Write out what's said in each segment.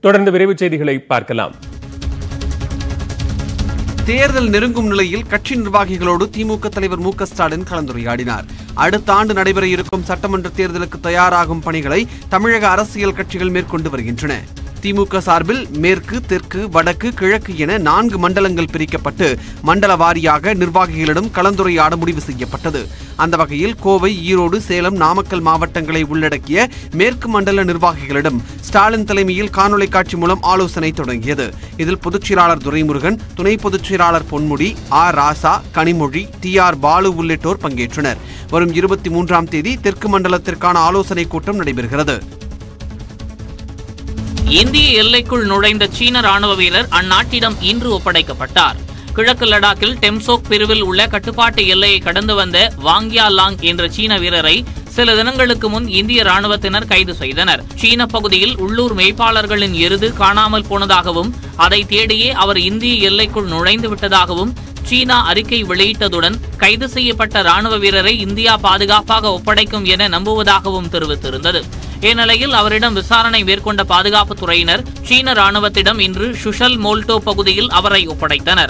தொடர்ந்து விரைவுச் செய்திகளை பார்க்கலாம் தேர்தல் நெருங்கும் நிலையில் கட்சி நிர்வாகிகளோடு திமுக தலைவர் மு க ஸ்டாலின் கலந்துரையாடினார் அடுத்த ஆண்டு நடைபெற இருக்கும் சட்டமன்ற தேர்தலுக்கு தயாராகும் பணிகளை தமிழக அரசியல் கட்சிகள் மேற்கொண்டு வருகின்றன திமுக சார்பில் மேற்கு தெற்கு வடக்கு கிழக்கு என நான்கு மண்டலங்கள் பிரிக்கப்பட்டு மண்டல வாரியாக நிர்வாகிகளிடம் கலந்துரையாட முடிவு செய்யப்பட்டது அந்த வகையில் கோவை ஈரோடு சேலம் நாமக்கல் மாவட்டங்களை உள்ளடக்கிய மேற்கு மண்டல நிர்வாகிகளிடம் ஸ்டாலின் தலைமையில் காணொலி காட்சி மூலம் ஆலோசனை தொடங்கியது இதில் பொதுச் செயலாளர் துரைமுருகன் துணை பொதுச் செயலாளர் Ponmudi R Raja Kanimozhi T R Baalu உள்ளிட்டோர் பங்கேற்றனர் வரும் இருபத்தி மூன்றாம் தேதி தெற்கு மண்டலத்திற்கான ஆலோசனை கூட்டம் நடைபெறுகிறது இந்திய எல்லைக்குள் நுழைந்த சீன ராணுவ வீரர் அந்நாட்டிடம் இன்று ஒப்படைக்கப்பட்டார் கிழக்கு லடாக்கில் டெம்சோக் பிரிவில் உள்ள கட்டுப்பாட்டு எல்லையை கடந்து வந்த வாங்கியா லாங் என்ற சீன வீரரை சில தினங்களுக்கு முன் இந்திய ராணுவத்தினர் கைது செய்தனர் சீன பகுதியில் உள்ளூர் மேய்ப்பாளர்களின் எருது காணாமல் போனதாகவும் அதை தேடியே அவர் இந்திய எல்லைக்குள் நுழைந்து விட்டதாகவும் சீனா அறிக்கை வெளியிட்டதுடன் கைது செய்யப்பட்ட ராணுவ வீரரை இந்தியா பாதுகாப்பாக ஒப்படைக்கும் என நம்புவதாகவும் தெரிவித்திருந்தது இந்நிலையில் அவரிடம் விசாரணை மேற்கொண்ட பாதுகாப்புத் துறையினர் சீன ராணுவத்திடம் இன்று சுஷல் மோல்டோ பகுதியில் அவரை ஒப்படைத்தனர்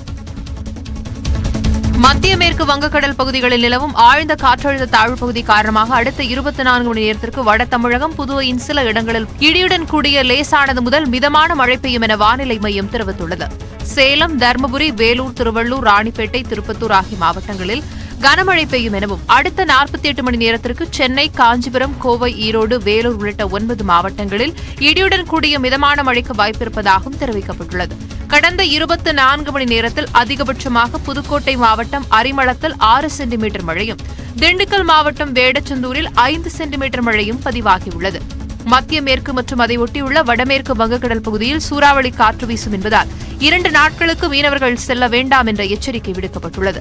மத்திய மேற்கு வங்கக்கடல் பகுதிகளில் நிலவும் ஆழ்ந்த காற்றழுத்த தாழ்வு பகுதி காரணமாக அடுத்த இருபத்தி நான்கு மணி நேரத்திற்கு வட தமிழகம் புதுவையின் சில இடங்களில் இடியுடன் கூடிய லேசானது முதல் மிதமான மழை பெய்யும் என வானிலை மையம் தெரிவித்துள்ளது சேலம் தருமபுரி வேலூர் திருவள்ளூர் ராணிப்பேட்டை திருப்பத்தூர் ஆகிய மாவட்டங்களில் கனமழை பெய்யும் எனவும் அடுத்த நாற்பத்தி எட்டு மணி நேரத்திற்கு சென்னை காஞ்சிபுரம் கோவை ஈரோடு வேலூர் உள்ளிட்ட ஒன்பது மாவட்டங்களில் இடியுடன் கூடிய மிதமான மழைக்கு வாய்ப்பிருப்பதாகவும் தெரிவிக்கப்பட்டுள்ளது கடந்த இருபத்தி நான்கு மணி நேரத்தில் அதிகபட்சமாக புதுக்கோட்டை மாவட்டம் அரிமளத்தில் ஆறு சென்டிமீட்டர் மழையும் திண்டுக்கல் மாவட்டம் வேடச்சந்தூரில் ஐந்து சென்டிமீட்டர் மழையும் பதிவாகியுள்ளது மத்திய மேற்கு மற்றும் அதை ஒட்டியுள்ள வடமேற்கு வங்கக்கடல் பகுதியில் சூறாவளி காற்று வீசும் என்பதால் இரண்டு நாட்களுக்கு மீனவர்கள் செல்ல வேண்டாம் என்ற எச்சரிக்கை விடுக்கப்பட்டுள்ளது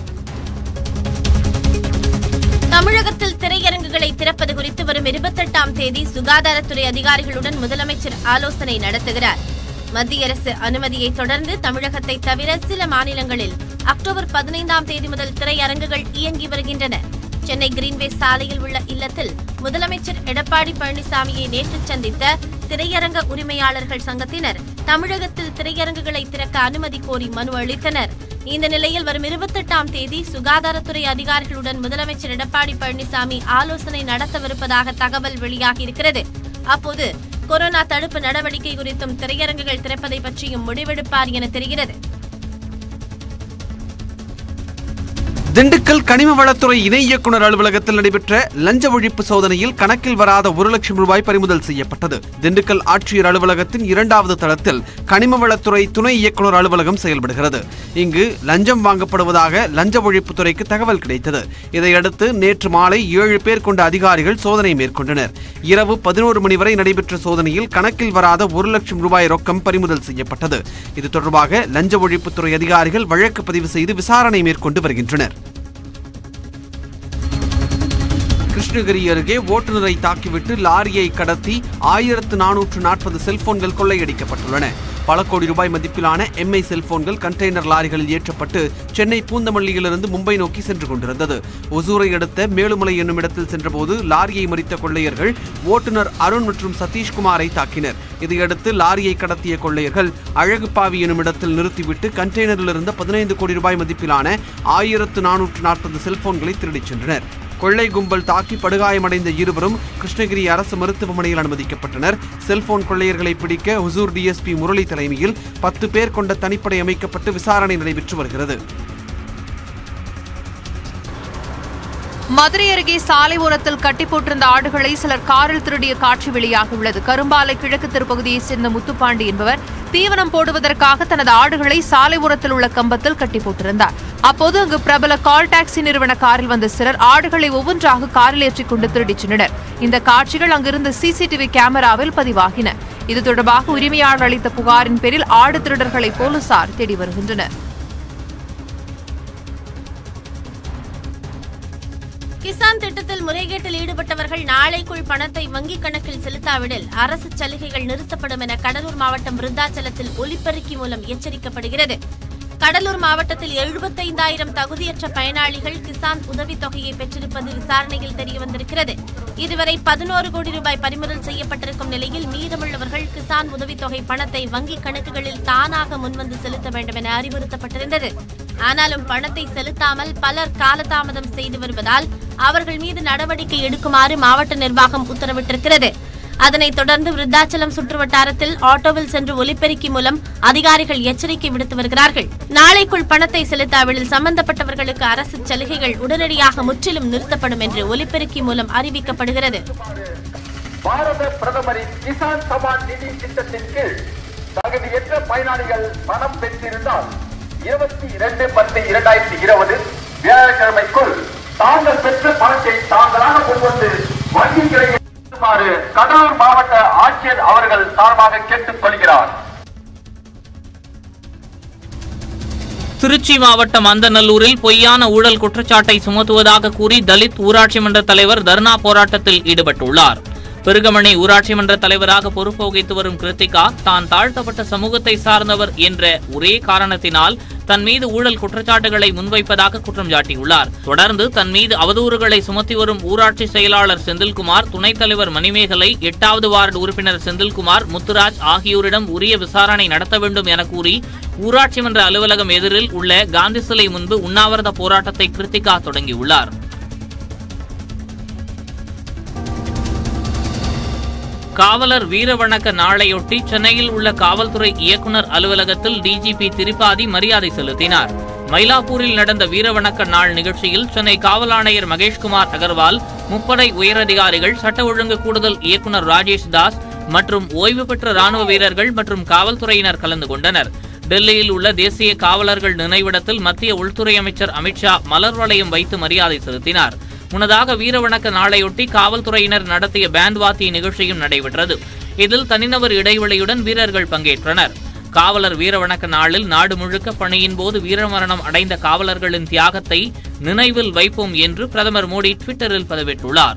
தமிழகத்தில் திரையரங்குகளை திறப்பது குறித்து வரும் இருபத்தெட்டாம் தேதி சுகாதாரத்துறை அதிகாரிகளுடன் முதலமைச்சர் ஆலோசனை நடத்துகிறார் மத்திய அரசு அனுமதியை தொடர்ந்து தமிழகத்தை தவிர சில மாநிலங்களில் அக்டோபர் பதினைந்தாம் தேதி முதல் திரையரங்குகள் இயங்கி வருகின்றன சென்னை கிரீன்வே சாலையில் உள்ள இல்லத்தில் முதலமைச்சர் எடப்பாடி பழனிசாமியை நேற்று சந்தித்த திரையரங்க உரிமையாளர்கள் சங்கத்தினர் தமிழகத்தில் திரையரங்குகளை திறக்க அனுமதி கோரி மனு அளித்தனர் இந்த நிலையில் வரும் இருபத்தெட்டாம் தேதி சுகாதாரத்துறை அதிகாரிகளுடன் முதலமைச்சர் எடப்பாடி பழனிசாமி ஆலோசனை நடத்தவிருப்பதாக தகவல் வெளியாகியிருக்கிறது அப்போது கொரோனா தடுப்பு நடவடிக்கை குறித்தும் திரையரங்குகள் திறப்பதை பற்றியும் முடிவெடுப்பார் என தெரிகிறது திண்டுக்கல் கனிம வளத்துறை இணை இயக்குநர் அலுவலகத்தில் நடைபெற்ற லஞ்ச ஒழிப்பு சோதனையில் கணக்கில் வராத ஒரு லட்சம் ரூபாய் பறிமுதல் செய்யப்பட்டது திண்டுக்கல் ஆட்சியர் அலுவலகத்தின் இரண்டாவது தளத்தில் கனிம வளத்துறை துணை இயக்குநர் அலுவலகம் செயல்படுகிறது இங்கு லஞ்சம் வாங்கப்படுவதாக லஞ்ச ஒழிப்புத்துறைக்கு தகவல் கிடைத்தது இதையடுத்து நேற்று மாலை ஏழு பேர் கொண்ட அதிகாரிகள் சோதனை மேற்கொண்டனர் இரவு பதினோரு மணி வரை நடைபெற்ற சோதனையில் கணக்கில் வராத ஒரு லட்சம் ரூபாய் ரொக்கம் பறிமுதல் செய்யப்பட்டது இது தொடர்பாக லஞ்ச ஒழிப்புத்துறை அதிகாரிகள் வழக்கு பதிவு செய்து விசாரணை மேற்கொண்டு வருகின்றனர் கிருஷ்ணகிரி அருகே ஓட்டுநரை தாக்கிவிட்டு லாரியை கடத்தி ஆயிரத்து நானூற்று நாற்பது செல்போன்கள் கொள்ளையடிக்கப்பட்டுள்ளன பல கோடி ரூபாய் மதிப்பிலான எம்ஐ செல்போன்கள் கண்டெய்னர் லாரிகளில் ஏற்றப்பட்டு சென்னை பூந்தமல்லியிலிருந்து மும்பை நோக்கி சென்று கொண்டிருந்தது ஒசூரை அடுத்த மேலுமலை என்னும் இடத்தில் சென்றபோது லாரியை மறித்த கொள்ளையர்கள் ஓட்டுநர் அருண் மற்றும் சதீஷ்குமாரை தாக்கினர் இதையடுத்து லாரியை கடத்திய கொள்ளையர்கள் அழகுப்பாவி எனும் இடத்தில் நிறுத்திவிட்டு கண்டெய்னரில் இருந்த பதினைந்து கோடி ரூபாய் மதிப்பிலான ஆயிரத்து நானூற்று நாற்பது செல்போன்களை திருடிச் சென்றனர் கொள்ளை கும்பல் தாக்கி படுகாயமடைந்த இருவரும் கிருஷ்ணகிரி அரசு மருத்துவமனையில் அனுமதிக்கப்பட்டனர் செல்போன் கொள்ளையர்களை பிடிக்க ஹுசூர் டிஎஸ்பி முரளி தலைமையில் பத்து பேர் கொண்ட தனிப்படை அமைக்கப்பட்டு விசாரணை நடைபெற்று வருகிறது மதுரை அருகே சாலை ஓரத்தில் கட்டி போட்டிருந்த ஆடுகளை சிலர் காரில் திருடிய காட்சி வெளியாகியுள்ளது கரும்பாலை கிழக்கு திருப்பகுதியைச் சேர்ந்த முத்துப்பாண்டி என்பவர் தீவனம் போடுவதற்காக தனது ஆடுகளை சாலை ஓரத்தில் உள்ள கம்பத்தில் கட்டி போட்டிருந்தார் அப்போது அங்கு பிரபல கால் டாக்ஸி நிறுவன காரில் வந்த சிலர் ஆடுகளை ஒவ்வொன்றாக காரில் ஏற்றிக் கொண்டு திருடிச் சென்றனர் இந்த காட்சிகள் அங்கிருந்த சிசிடிவி கேமராவில் பதிவாகின இது தொடர்பாக உரிமையாளர் அளித்த புகாரின் பேரில் ஆடு திருடர்களை போலீசார் தேடி வருகின்றனர் கிசான் திட்டத்தில் முறைகேட்டில் ஈடுபட்டவர்கள் நாளைக்குள் பணத்தை வங்கிக் கணக்கில் செலுத்தாவிடில் அரசு சலுகைகள் நிறுத்தப்படும் என கடலூர் மாவட்டம் விருத்தாச்சலத்தில் ஒலிபெருக்கி மூலம் எச்சரிக்கப்படுகிறது கடலூர் மாவட்டத்தில் எழுபத்தைந்தாயிரம் தகுதியற்ற பயனாளிகள் கிசான் உதவித் தொகையை பெற்றிருப்பது விசாரணையில் தெரியவந்திருக்கிறது இதுவரை பதினோரு கோடி ரூபாய் பறிமுதல் செய்யப்பட்டிருக்கும் நிலையில் மீதமுள்ளவர்கள் கிசான் கிசான் உதவித்தொகை பணத்தை வங்கிக் கணக்குகளில் தானாக முன்வந்து செலுத்த வேண்டும் என அறிவுறுத்தப்பட்டிருந்தது ஆனாலும் பணத்தை செலுத்தாமல் பலர் காலதாமதம் செய்து வருவதால் அவர்கள் மீது நடவடிக்கை எடுக்குமாறு மாவட்ட நிர்வாகம் உத்தரவிட்டிருக்கிறது அதனைத் தொடர்ந்து விருத்தாச்சலம் சுற்றுவட்டாரத்தில் ஆட்டோவில் சென்று ஒலிபெருக்கி மூலம் அதிகாரிகள் எச்சரிக்கை விடுத்து வருகிறார்கள் நாளைக்குள் பணத்தை செலுத்தாவிடில் சம்பந்தப்பட்டவர்களுக்கு அரசு சலுகைகள் உடனடியாக முற்றிலும் நிறுத்தப்படும் என்று ஒலிபெருக்கி மூலம் அறிவிக்கப்படுகிறது பாரத பிரதமரின் கிசான் சமான் நிதி திட்டத்தின் கீழ் தகுதியற்ற பயனாளிகள் பணம் பெற்றிருந்தால் இருபத்தி இரண்டு பத்து இரண்டாயிரத்தி இருபது வியாழக்கிழமைக்குள் தாங்கள் பெற்ற பணத்தை தாங்களாக முன்வந்து வங்கி கிளையில் செலுத்துமாறு கடலூர் மாவட்ட ஆட்சியர் அவர்கள் சார்பாக கேட்டுக் கொள்கிறார் திருச்சி மாவட்டம் அந்தநல்லூரில் பொய்யான ஊழல் குற்றச்சாட்டை சுமத்துவதாக கூறி தலித் ஊராட்சி மன்ற தலைவர் தர்ணா போராட்டத்தில் ஈடுபட்டுள்ளார் பெருகமணி ஊராட்சி மன்ற தலைவராக பொறுப்பு வகித்து வரும் கிருத்திகா தான் தாழ்த்தப்பட்ட சமூகத்தை சார்ந்தவர் என்ற ஒரே காரணத்தினால் தன் மீது ஊழல் குற்றச்சாட்டுகளை முன்வைப்பதாக குற்றம் சாட்டியுள்ளார் தொடர்ந்து தன் மீது அவதூறுகளை சுமத்தி வரும் ஊராட்சி செயலாளர் செந்தில்குமார் துணைத் தலைவர் மணிமேகலை எட்டாவது வார்டு உறுப்பினர் செந்தில்குமார் முத்துராஜ் ஆகியோரிடம் உரிய விசாரணை நடத்த வேண்டும் என கூறி ஊராட்சி மன்ற அலுவலகம் எதிரில் உள்ள காந்தி சிலை முன்பு உண்ணாவிரத போராட்டத்தை கிருத்திகா தொடங்கியுள்ளார் காவலர் வீரவணக்க நாளையொட்டி சென்னையில் உள்ள காவல்துறை இயக்குனர் அலுவலகத்தில் டிஜிபி திரிபாதி மரியாதை செலுத்தினார் மயிலாப்பூரில் நடந்த வீரவணக்க நாள் நிகழ்ச்சியில் சென்னை காவல் ஆணையர் மகேஷ்குமார் அகர்வால் முப்படை உயரதிகாரிகள் சட்ட ஒழுங்கு கூடுதல் இயக்குனர் ராஜேஷ் தாஸ் மற்றும் ஓய்வு பெற்ற ராணுவ வீரர்கள் மற்றும் காவல்துறையினர் கலந்து கொண்டனர் டெல்லியில் உள்ள தேசிய காவலர்கள் நினைவிடத்தில் மத்திய உள்துறை அமைச்சர் அமித்ஷா மலர் வளையம் வைத்து மரியாதை செலுத்தினார் முன்னதாக வீரவணக்க நாளையொட்டி காவல்துறையினர் நடத்திய பேண்ட் வாத்திய நிகழ்ச்சியும் நடைபெற்றது இதில் தனிநபர் இடைவெளியுடன் வீரர்கள் பங்கேற்றனர் காவலர் வீரவணக்க நாளில் நாடு முழுக்க பணியின் போது வீரமரணம் அடைந்த காவலர்களின் தியாகத்தை நினைவில் வைப்போம் என்று பிரதமர் மோடி ட்விட்டரில் பதிவிட்டுள்ளார்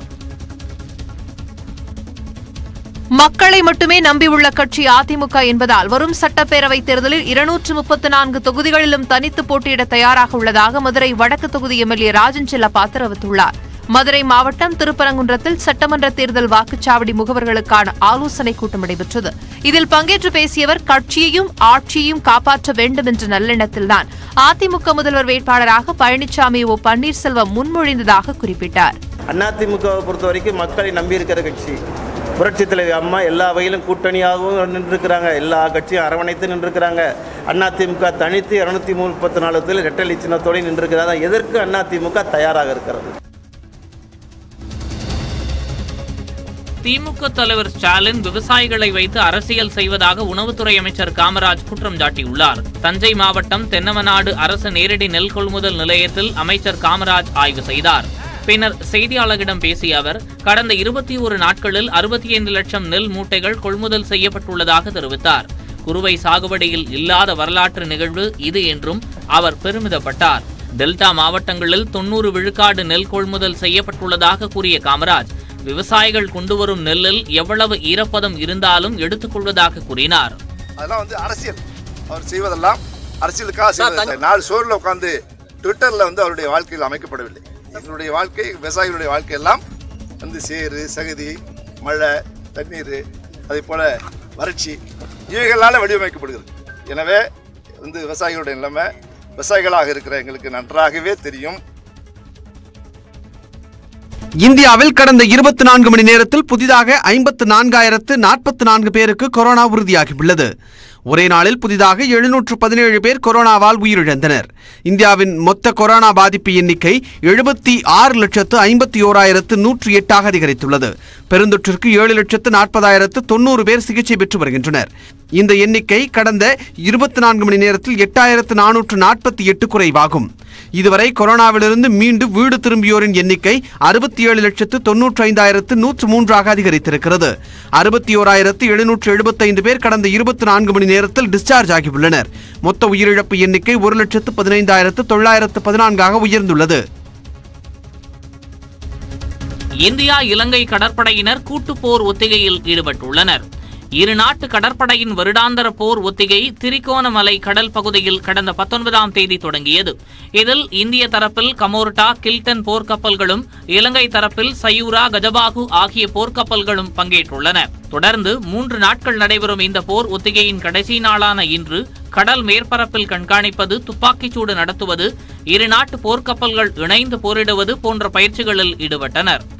மக்களை மட்டுமே நம்பியுள்ள கட்சி அதிமுக என்பதால் வரும் சட்டப்பேரவை தேர்தலில் இருநூற்று முப்பத்து நான்கு தொகுதிகளிலும் தனித்து போட்டியிட தயாராக உள்ளதாக மதுரை வடக்கு தொகுதி எம்எல்ஏ ராஜன் செல்லப்பா தெரிவித்துள்ளார் மதுரை மாவட்டம் திருப்பரங்குன்றத்தில் சட்டமன்ற தேர்தல் வாக்குச்சாவடி முகவர்களுக்கான ஆலோசனைக் கூட்டம் நடைபெற்றது இதில் பங்கேற்று பேசிய அவர் கட்சியையும் ஆட்சியையும் காப்பாற்ற வேண்டும் என்ற நல்லெண்ணத்தில்தான் அதிமுக முதல்வர் வேட்பாளராக பழனிசாமி ஓ பன்னீர்செல்வம் முன்மொழிந்ததாக குறிப்பிட்டார் அதிமுகவை பொறுத்த வரைக்கும் மக்களை நம்பி இருக்கிற கட்சி புரட்சித் தலைவி அம்மா எல்லா வகையிலும் கூட்டணியாகவும் நின்றுருக்கிறாங்க எல்லா கட்சியும் அரவணைத்து நின்றுருக்கிறாங்க அதிமுக தனித்து இரநூத்தி முப்பத்தி நாலுத்தில் ரெட்டலை சின்னத்தோடு நின்றுருக்கிறாங்க எதற்கு அதிமுக தயாராக இருக்கிறது திமுக தலைவர் ஸ்டாலின் விவசாயிகளை வைத்து அரசியல் செய்வதாக உணவுத்துறை அமைச்சர் காமராஜ் குற்றம் சாட்டியுள்ளார் தஞ்சை மாவட்டம் தென்னமநாடு அரசு நேரடி நெல் கொள்முதல் நிலையத்தில் அமைச்சர் காமராஜ் ஆய்வு செய்தார் பின்னர் செய்தியாளர்களிடம் பேசிய அவர் கடந்த இருபத்தி ஒரு நாட்களில் அறுபத்தி ஐந்து லட்சம் நெல் மூட்டைகள் கொள்முதல் செய்யப்பட்டுள்ளதாக தெரிவித்தார் குறுவை சாகுபடியில் இல்லாத வரலாற்று நிகழ்வு இது என்றும் அவர் பெருமிதப்பட்டார் டெல்டா மாவட்டங்களில் தொன்னூறு விழுக்காடு நெல் கொள்முதல் செய்யப்பட்டுள்ளதாக கூறிய காமராஜ் விவசாயிகள் கொண்டுவரும் நெல்லில் எவ்வளவு ஈரப்பதம் இருந்தாலும் எடுத்துக்கொள்வதாக கூறினார் அதெல்லாம் வந்து அரசியல் அவர் செய்வதெல்லாம் அரசியலுக்காக செய்வதில்லை நாலு சோரில் உட்காந்து ட்விட்டரில் வந்து அவருடைய வாழ்க்கையில் அமைக்கப்படவில்லை எங்களுடைய வாழ்க்கை விவசாயிகளுடைய வாழ்க்கை எல்லாம் வந்து சேறு சகதி மழை தண்ணீர் அதே போல வறட்சி இவைகளால் வடிவமைக்கப்படுகிறது எனவே வந்து விவசாயிகளுடைய நிலைமை விவசாயிகளாக இருக்கிற எங்களுக்கு நன்றாகவே தெரியும் இந்தியாவில் கடந்த இருபத்தி நான்கு மணி நேரத்தில் புதிதாக ஐம்பத்து நான்காயிரத்து நாற்பத்தி நான்கு பேருக்கு கொரோனா உறுதியாகியுள்ளது ஒரே நாளில் புதிதாக எழுநூற்று பதினேழு பேர் கொரோனாவால் உயிரிழந்தனர் இந்தியாவின் மொத்த கொரோனா பாதிப்பு எண்ணிக்கை எழுபத்தி ஆறு லட்சத்து ஐம்பத்தி ஓராயிரத்து நூற்று எட்டாக அதிகரித்துள்ளது பெருந்தொற்றிற்கு ஏழு லட்சத்து நாற்பதாயிரத்து தொண்ணூறு பேர் சிகிச்சை பெற்று வருகின்றனர் இந்த எண்ணிக்கை கடந்த இருபத்தி நான்கு மணி நேரத்தில் எட்டாயிரத்து நானூற்று நாற்பத்தி எட்டு குறைவாகும் இதுவரை கொரோனாவிலிருந்து மீண்டு வீடு திரும்பியோரின் எண்ணிக்கை அறுபத்தி ஏழு லட்சத்து தொன்னூற்றி ஐந்தாயிரத்து நூற்று மூன்றாக அதிகரித்திருக்கிறது அறுபத்தி ஓராயிரத்து எழுநூற்று எழுபத்தைந்து பேர் கடந்த இருபத்தி நான்கு மணி நேரத்தில் டிஸ்சார்ஜ் ஆகியுள்ளனர் மொத்த உயிரிழப்பு எண்ணிக்கை ஒரு லட்சத்து பதினைந்தாயிரத்து தொள்ளாயிரத்து பதினான்காக உயர்ந்துள்ளது இந்தியா இலங்கை கடற்படையினர் கூட்டுப்போர் ஒத்திகையில் ஈடுபட்டுள்ளனர் இரு நாட்டு கடற்படையின் வருடாந்தர போர் ஒத்திகை திரிகோணமலை கடல் பகுதியில் கடந்த பத்தொன்பதாம் தேதி தொடங்கியது இதில் இந்திய தரப்பில் கமோர்டா கில்டன் போர்க்கப்பல்களும் இலங்கை தரப்பில் சயூரா கஜபாகு ஆகிய போர்க்கப்பல்களும் பங்கேற்றுள்ளன தொடர்ந்து மூன்று நாட்கள் நடைபெறும் இந்த போர் ஒத்திகையின் கடைசி நாளான இன்று கடல் மேற்பரப்பில் கண்காணிப்பது துப்பாக்கிச்சூடு நடத்துவது இரு நாட்டு போர்க்கப்பல்கள் இணைந்து போரிடுவது போன்ற பயிற்சிகளில் ஈடுபட்டனர்